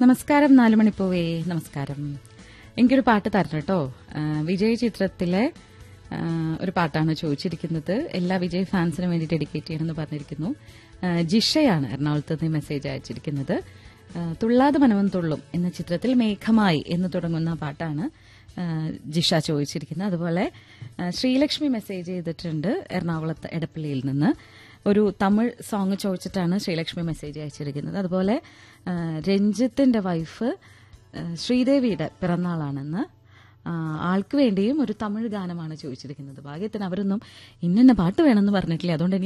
നമസ്കാരം നാലുമണിപ്പൂവേ നമസ്കാരം എനിക്കൊരു പാട്ട് തരണം കേട്ടോ ആ, വിജയ് ചിത്രത്തിലെ ആ, ഒരു പാട്ടാണ് ചോദിച്ചിരിക്കുന്നത് എല്ലാ വിജയ് ഫാൻസിനും വേണ്ടി ഡെഡിക്കേറ്റ് ചെയ്യണമെന്ന് പറഞ്ഞിരിക്കുന്നു ആ, ജിഷയാണ് എറണാകുളത്ത് നിന്ന് മെസ്സേജ് അയച്ചിരിക്കുന്നത് ആ, തുള്ളാതെ മനവൻ തുള്ളും എന്ന ചിത്രത്തിൽ മേഘമായി എന്ന് തുടങ്ങുന്ന പാട്ടാണ് ആ, ജിഷ ചോദിച്ചിരിക്കുന്നത് അതുപോലെ ആ, ശ്രീലക്ഷ്മി മെസ്സേജ് ചെയ്തിട്ടുണ്ട് എറണാകുളത്ത് എടപ്പള്ളിയിൽ നിന്ന് ഒരു തമിഴ് സോങ് ചോദിച്ചിട്ടാണ് ശ്രീലക്ഷ്മി മെസ്സേജ് അയച്ചിരിക്കുന്നത് അതുപോലെ ആ, രഞ്ജിത്തിന്റെ വൈഫ് ആ, ശ്രീദേവിയുടെ പിറന്നാളാണെന്ന് ആ, ആൾക്ക് വേണ്ടിയും ഒരു തമിഴ് ഗാനമാണ് ചോദിച്ചിരിക്കുന്നത് ഭാഗ്യത്തിന് അവരൊന്നും ഇന്ന പാട്ട് വേണമെന്ന് പറഞ്ഞിട്ടില്ല അതുകൊണ്ട്